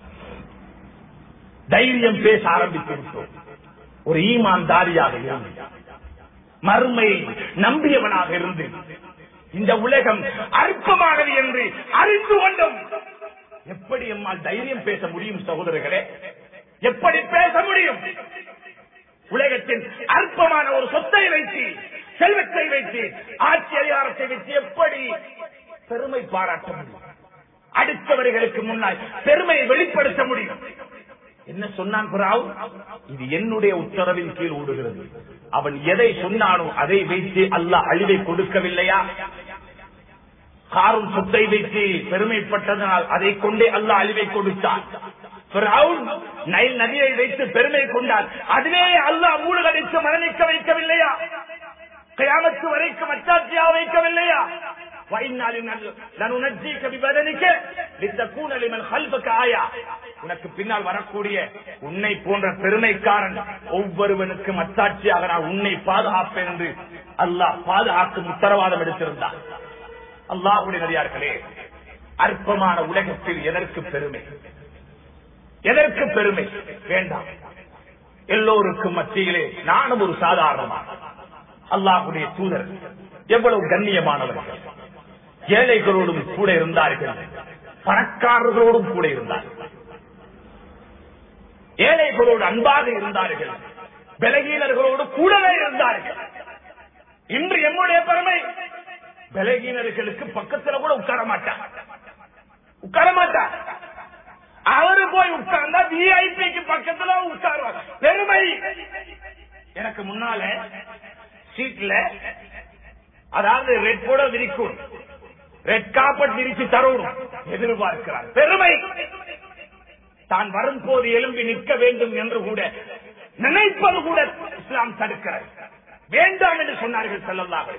தைரியம் பேச ஆரம்பித்து விட்டோம் ஒரு ஈமான்தாரியாக இருந்து மறுமை நம்பியவனாக இருந்து இந்த உலகம் அற்பமானது என்று அறிந்து கொண்டும் எப்படி எம்மால் தைரியம் பேச முடியும் சகோதரர்களே எப்படி பேச முடியும் உலகத்தின் அற்பமான ஒரு சொத்தை வைத்து செல்வத்தை வைத்து ஆட்சி அதிகாரத்தை வைத்து எப்படி பெருமை பாராட்ட முடியும் அடுத்தவர்களுக்கு முன்னால் பெருமையை வெளிப்படுத்த முடியும் என்ன சொன்னான் பிராவ் இது என்னுடைய உத்தரவின் கீழ் ஓடுகிறது அவன் எதை சொன்னானோ அதை வைத்து அல்லாஹ் அழிவை கொடுக்கவில்லையா காரும் சொத்தை வைத்து பெருமைப்பட்டதனால் அதை கொண்டே அல்லாஹ் அழிவை கொடுத்தான் நைல் நதியை வைத்து பெருமை கொண்டார் அதுவே அல்லாஹ் மூழ்கடித்து மரணிக்க வைக்கவில்லையா கயாமத்து வரைக்கும் அச்சாட்சியா வைக்கவில்லையா உனக்கு பின்னால் வரக்கூடிய உன்னை போன்ற பெருமைக்காரன் ஒவ்வொருவனுக்கும் அத்தாட்சியாக நான் உன்னை பாதுகாப்பேன் என்று அல்லாஹ் பாதுகாக்கும் உத்தரவாதம் எடுத்திருந்தார் அல்லாஹுடைய நடிகார்களே அற்பமான உலகத்தில் எதற்கு பெருமை எதற்கு பெருமை வேண்டாம் எல்லோருக்கும் மத்தியிலே நானும் ஒரு சாதாரணமான அல்லாஹுடைய தூதர் எவ்வளவு கண்ணியமானவர்கள் ஏழைகளோடும் கூட இருந்தார்கள் பணக்காரர்களோடும் கூட இருந்தார்கள் ஏழைகளோடு அன்பாக இருந்தார்கள் பலகீனர்களோடு கூடவே இருந்தார்கள் இன்று எம்முடைய பெருமை பலகீனர்களுக்கு பக்கத்துல கூட உட்கார மாட்டார் உட்கார மாட்டார் அவரு போய் உட்கார்ந்தா விஐபிக்கு பக்கத்துல உட்காருவார் பெருமை எனக்கு முன்னால சீட்ல அதாவது ரெட் கூட விரிக்கும் ரெட் காப்பட் விரிச்சு தரணும் எதிர்பார்க்கிறார் பெருமை தான் வரும்போது எழும்பி நிற்க வேண்டும் என்று கூட நினைப்பது கூட இஸ்லாம் தடுக்கிறது வேண்டாம் என்று சொன்னார்கள் செல்லல்லாமல்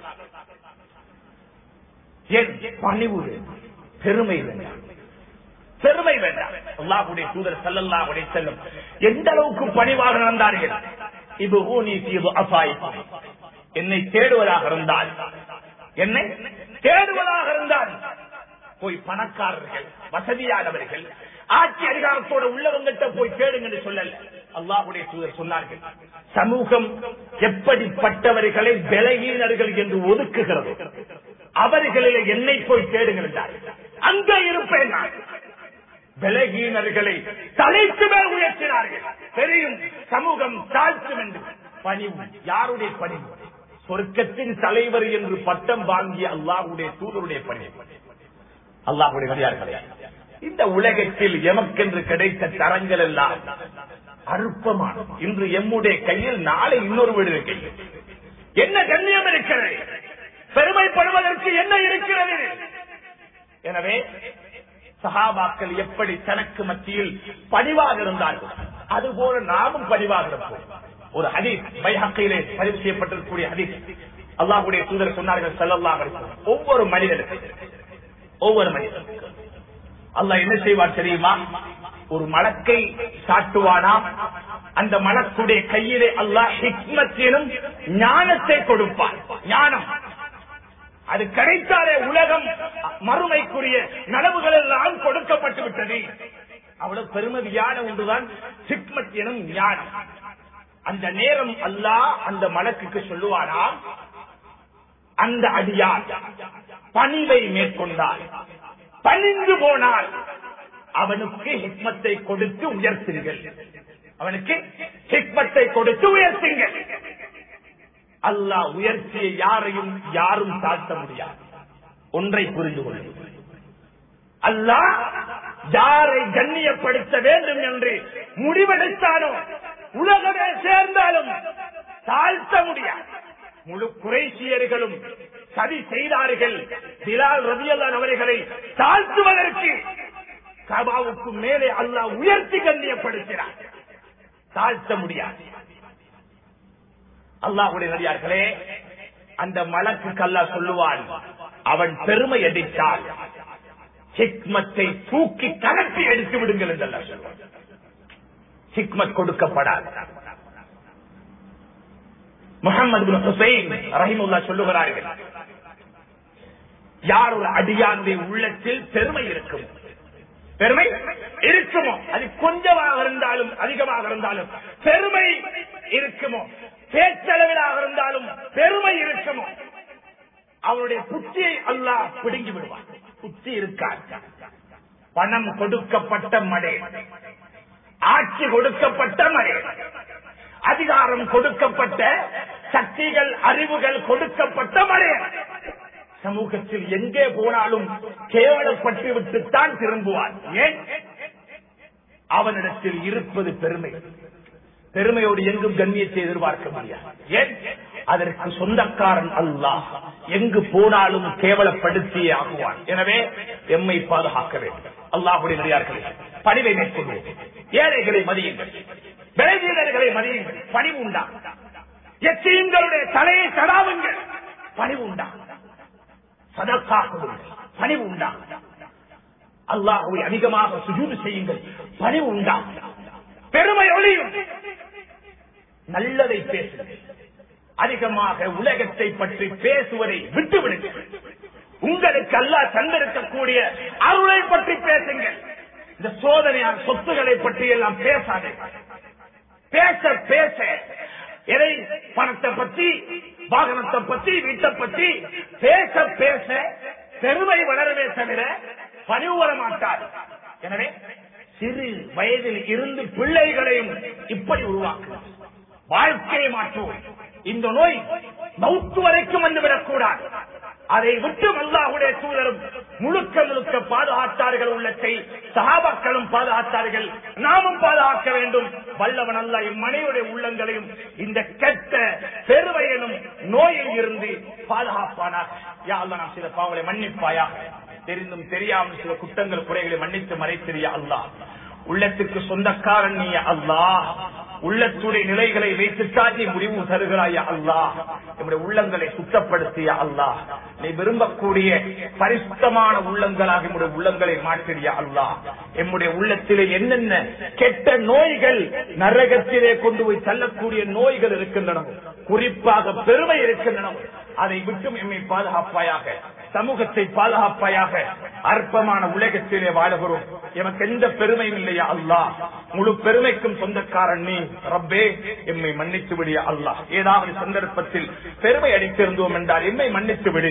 ஏன் பணிவு வேண்டும் பெருமை வேண்டாம் பெருமை வேண்டாம் அல்லாஹுடைய தூதர் செல்லல்லாவுடைய செல்லும் எந்த அளவுக்கு பணிவாக நடந்தார்கள் இது ஊனி இது அசாயிக்கும் என்னை தேடுவதாக இருந்தால் என்னை தேடுவதாக இருந்தால் போய் பணக்காரர்கள் வசதியானவர்கள் ஆட்சி அதிகாரத்தோட உள்ளவங்கிட்ட போய் கேளுங்கன்னு சொல்லல அல்லாஹுடைய தூதர் சொன்னார்கள் சமூகம் எப்படிப்பட்டவர்களை விலகினர்கள் என்று ஒதுக்குகிறது அவர்களில் என்னை போய் தேடுங்கள் என்றார்கள் அங்க இருப்பேன் நான் விலகீனர்களை தலைக்கு மேல் உயர்த்தினார்கள் தெரியும் சமூகம் தாழ்த்தும் என்று பணிவு யாருடைய பணிவு சொர்க்கத்தின் தலைவர் என்று பட்டம் வாங்கிய அல்லாஹுடைய தூதருடைய பணிவு அல்லாஹுடைய வழியார்களே இந்த உலகத்தில் எமக்கென்று கிடைத்த தரங்கள் எல்லாம் அற்பமான இன்று எம்முடைய கையில் நாளை இன்னொரு வீடு கையில் என்ன கண்ணியம் இருக்கிறது பெருமைப்படுவதற்கு என்ன இருக்கிறது எனவே சஹாபாக்கள் எப்படி தனக்கு மத்தியில் பணிவாக இருந்தார்கள் அதுபோல நாமும் பணிவாக இருப்போம் ஒரு ஹதீஸ் பைஹக்கையிலே பதிவு செய்யப்பட்டிருக்கக்கூடிய ஹதீஸ் அல்லாஹுடைய தூதர் சொன்னார்கள் செல்லல்லாக ஒவ்வொரு மனிதனுக்கு ஒவ்வொரு மனிதனுக்கு அல்லாஹ் என்ன செய்வார் தெரியுமா ஒரு மலக்கை சாட்டுவானாம் அந்த மலக்குடைய கையிலே அல்லாஹ் ஹிக்மத்தினும் ஞானத்தை கொடுப்பார் ஞானம் அது கிடைத்தாலே உலகம் மறுமைக்குரிய நனவுகள் எல்லாம் கொடுக்கப்பட்டு விட்டது அவ்வளவு பெருமதியான ஒன்றுதான் ஹிக்மத் எனும் ஞானம் அந்த நேரம் அல்லாஹ் அந்த மலக்குக்கு சொல்லுவாராம் அந்த அடியார் பணிவை மேற்கொண்டால் பணிந்து போனால் அவனுக்கு ஹிக்மத்தை கொடுத்து உயர்த்துங்கள் அவனுக்கு ஹிக்மத்தை கொடுத்து உயர்த்துங்கள் அல்லாஹ் உயர்ச்சியை யாரையும் யாரும் தாழ்த்த முடியாது ஒன்றை புரிந்து கொள்ளும் அல்லாஹ் யாரை கண்ணியப்படுத்த வேண்டும் என்று முடிவெடுத்தானோ உலகமே சேர்ந்தாலும் தாழ்த்த முடியாது முழு குறைசியர்களும் சதி செய்தார்கள் பிலால் ரவியல்லான் அவர்களை தாழ்த்துவதற்கு கபாவுக்கு மேலே அல்லாஹ் உயர்த்தி கண்ணியப்படுத்தினார் தாழ்த்த முடியாது அல்லாஹுடைய நடிகார்களே அந்த மலக்கு அல்லா சொல்லுவான் அவன் பெருமை அடித்தால் ஹிக்மத்தை தூக்கி கலட்டி எடுத்து விடுங்கள் என்று அல்லாஹ் சொல்வான் ஹிக்மத் கொடுக்கப்படாது முகமது ஹுசைன் ரஹிமுல்லா சொல்லுகிறார்கள் யார் ஒரு அடியானுடைய உள்ளத்தில் பெருமை இருக்கும் பெருமை இருக்குமோ அது கொஞ்சமாக இருந்தாலும் அதிகமாக இருந்தாலும் பெருமை இருக்குமோ பேச்சளவிலாக இருந்தாலும் பெருமை இருக்குமோ அவருடைய புத்தியை அல்லாஹ் பிடுங்கி விடுவார் புத்தி இருக்காது பணம் கொடுக்கப்பட்ட மடை ஆட்சி கொடுக்கப்பட்ட மடை அதிகாரம் கொடுக்கப்பட்ட சக்திகள் அறிவுகள் கொடுக்கப்பட்ட மடை சமூகத்தில் எங்கே போனாலும் கேவலப்பட்டு விட்டுத்தான் திரும்புவார் ஏன் அவனிடத்தில் இருப்பது பெருமை பெருமையோடு எங்கும் கண்ணியத்தை எதிர்பார்க்க முடியாது ஏன் அதற்கு சொந்தக்காரன் அல்லாஹ் எங்கு போனாலும் கேவலப்படுத்தியே ஆகுவான் எனவே எம்மை பாதுகாக்க வேண்டும் அல்லாஹுடைய நடிகார்களே பணிவை மேற்கொள்வோம் ஏழைகளை மதியுங்கள் விளைவீரர்களை மதியுங்கள் பணிவு உண்டா எச்சீங்களுடைய தலையை தடாவுங்கள் பணிவு உண்டா சதக்கா கொடுங்கள் பணிவு உண்டா அல்லாஹுவை அதிகமாக சுஜூது செய்யுங்கள் பணிவு உண்டா பெருமை ஒளியும் நல்லதை பேசுங்கள் அதிகமாக உலகத்தை பற்றி பேசுவதை விட்டுவிடுங்கள் உங்களுக்கு அல்லாஹ் தந்திருக்கக்கூடிய அருளை பற்றி பேசுங்கள் இந்த சோதனையான சொத்துக்களை பற்றி எல்லாம் பேசாதே பேச பேச எதை பணத்தை பத்தி வாகனத்தை பத்தி வீட்டை பத்தி பேச பேச பெருமை வளரவே தவிர பணிவு வர மாட்டார் எனவே சிறு வயதில் இருந்து பிள்ளைகளையும் இப்படி உருவாக்குவோம் வாழ்க்கையை மாற்றுவோம் இந்த நோய் மௌத்து வரைக்கும் வந்துவிடக் கூடாது அதை விட்டு அல்லாஹுடைய தூதரும் முழுக்க முழுக்க பாதுகாத்தார்கள் உள்ளத்தை சகாபாக்களும் பாதுகாத்தார்கள் நாமும் பாதுகாக்க வேண்டும் வல்லவன் அல்ல இம்மனையுடைய உள்ளங்களையும் இந்த கெட்ட பெருவையனும் நோயில் இருந்து பாதுகாப்பானார் யா அல்லா நாம் சில பாவலை மன்னிப்பாயா தெரிந்தும் தெரியாமல் சில குற்றங்கள் குறைகளை மன்னித்து மறைத்திரியா அல்லாஹ் உள்ளத்துக்கு சொந்தக்காரன் நீ அல்லாஹ் உள்ளத்துடைய நிலைகளை வைத்துத்தான் நீ முடிவு தருகிறாயா அல்லாஹ் நம்முடைய உள்ளங்களை சுத்தப்படுத்திய அல்லாஹ் நீ விரும்பக்கூடிய பரிசுத்தமான உள்ளங்களாக நம்முடைய உள்ளங்களை மாற்றியா அல்லாஹ் எம்முடைய உள்ளத்திலே என்னென்ன கெட்ட நோய்கள் நரகத்திலே கொண்டு போய் தள்ளக்கூடிய நோய்கள் இருக்கின்றன குறிப்பாக பெருமை இருக்கின்றன அதை விட்டும் எம்மை பாதுகாப்பாயாக சமூகத்தை பாதுகாப்பாயாக அற்பமான உலகத்திலே வாழுகிறோம் எமக்கு எந்த பெருமையும் இல்லையா அல்லாஹ் முழு பெருமைக்கும் சொந்தக்காரன் நீ ரப்பே எம்மை மன்னித்து விடிய அல்லாஹ் ஏதாவது சந்தர்ப்பத்தில் பெருமை அடித்திருந்தோம் என்றால் எம்மை மன்னித்து விடு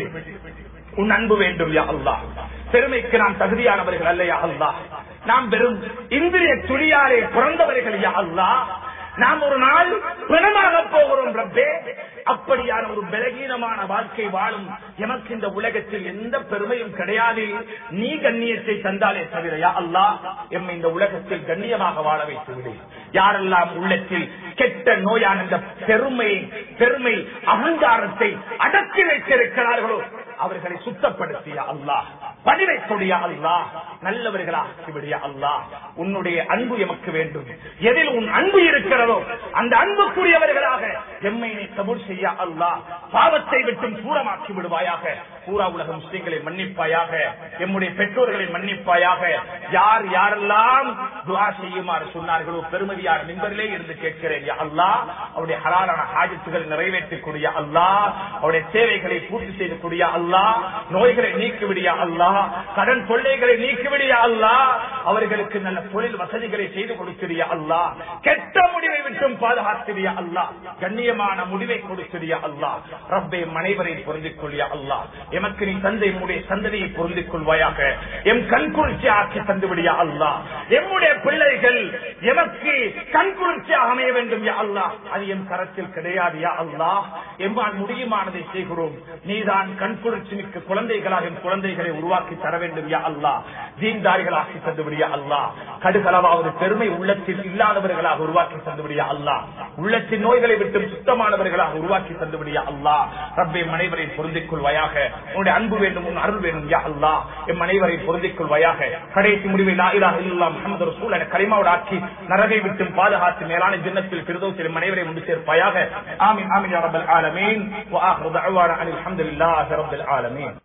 உன் அன்பு வேண்டும் யா அல்லாஹ் பெருமைக்கு நாம் தகுதியானவர்கள் அல்லையா அல்லாஹ் நாம் வெறும் இந்திரிய துளியாலே பிறந்தவர்கள் யா அல்லாஹ் நாம் ஒரு நாள் பிணமாக போகிறோம் ரப்பே அப்படியான ஒரு பலகீனமான வாழ்க்கை வாழும் எமக்கு இந்த உலகத்தில் எந்த பெருமையும் கிடையாது நீ கண்ணியத்தை தந்தாலே தவிர யா அல்லாஹ் எம்மை இந்த உலகத்தில் கண்ணியமாக வாழ வைத்து விடு யாரெல்லாம் உள்ளத்தில் கெட்ட நோயான இந்த பெருமை பெருமை அகங்காரத்தை அடக்கி வைத்திருக்கிறார்களோ அவர்களை சுத்தப்படுத்திய அல்லாஹ் பதிவை கொடிய அல்லாஹ் நல்லவர்களாக விடிய அல்லாஹ் உன்னுடைய அன்பு எமக்கு வேண்டும் எதில் உன் அன்பு இருக்கிறதோ அந்த அன்புக்குரியவர்களாக எம்மை நீ கபூர் செய்ய அல்லாஹ் பாவத்தை விட்டும் தூரமாக்கி விடுவாயாக பூரா உலக முஸ்லிம்களை மன்னிப்பாயாக எம்முடைய பெற்றோர்களை மன்னிப்பாயாக யார் யாரெல்லாம் துவா செய்யுமாறு சொன்னார்களோ பெருமதியான மின்பரிலே இருந்து கேட்கிறேன் யா அல்லாஹ் அவருடைய ஹலாலான ஹாஜத்துகளை நிறைவேற்றக்கூடிய அல்லாஹ் அவருடைய தேவைகளை பூர்த்தி செய்யக்கூடிய அல்லாஹ் நோய்களை நீக்கிவிடியா அல்லாஹ் கடன் தொல்லைகளை நீக்கிவிடியா அல்லாஹ் அவர்களுக்கு நல்ல தொழில் வசதிகளை செய்து கொடுக்கிறியா அல்லாஹ் கெட்ட முடிவை விட்டும் பாதுகாத்திரியா அல்லாஹ் கண்ணியமான முடிவை கொடுக்கிறியா அல்லாஹ் ரப்பே மனைவரை பொருந்திக் கொள்ளியா அல்லாஹ் எமக்கு நீ தந்தை உடைய சந்ததியை பொருந்திக் கொள்வாயாக எம் கண்குளிர்ச்சி ஆக்கி தந்துவிடியா அல்லாஹ் எம்முடைய பிள்ளைகள் எமக்கு கண்குளிர்ச்சியாக அமைய வேண்டும் யா அல்லாஹ் அது எம் கரத்தில் கிடையாது யா அல்லாஹ் எம்மால் முடியுமானதை செய்கிறோம் நீதான் கண்குளிர்ச்சி மிக்க குழந்தைகளாக என் குழந்தைகளை உருவாக்கி தர வேண்டும் யா அல்லாஹ் தீன்தாரிகளாக்கி தந்துவிடியா அல்லாஹ் கடுகளவாவது பெருமை உள்ளத்தில் இல்லாதவர்களாக உருவாக்கி தந்துவிடியா அல்லாஹ் உள்ளத்தின் நோய்களை விட்டு சுத்தமானவர்களாக உருவாக்கி தந்துவிடியா அல்லாஹ் ரப்பே மனைவரை பொருந்திக் கொள்வாயாக உன்னுடைய அன்பு வேண்டும் உன் அருள் வேண்டும் யா அல்லாஹ் எம் அனைவரை பொருந்திக் கொள்வாயாக கடைசி முடிவை லா இலாஹ இல்லல்லாஹ் முஹம்மது ரசூல் என கரிமாவோடு ஆக்கி நரகை விட்டு பாதுகாத்து மேலான ஜன்னத்தில் பிரதோசில் மனைவரை ஒன்று சேர்ப்பாயாக ஆமீன் ஆமீன் யா ரப்பல் ஆலமீன் வ ஆஹிரு தஅவானா அனில் ஹம்துலில்லாஹி ரப்பில் ஆலமீன்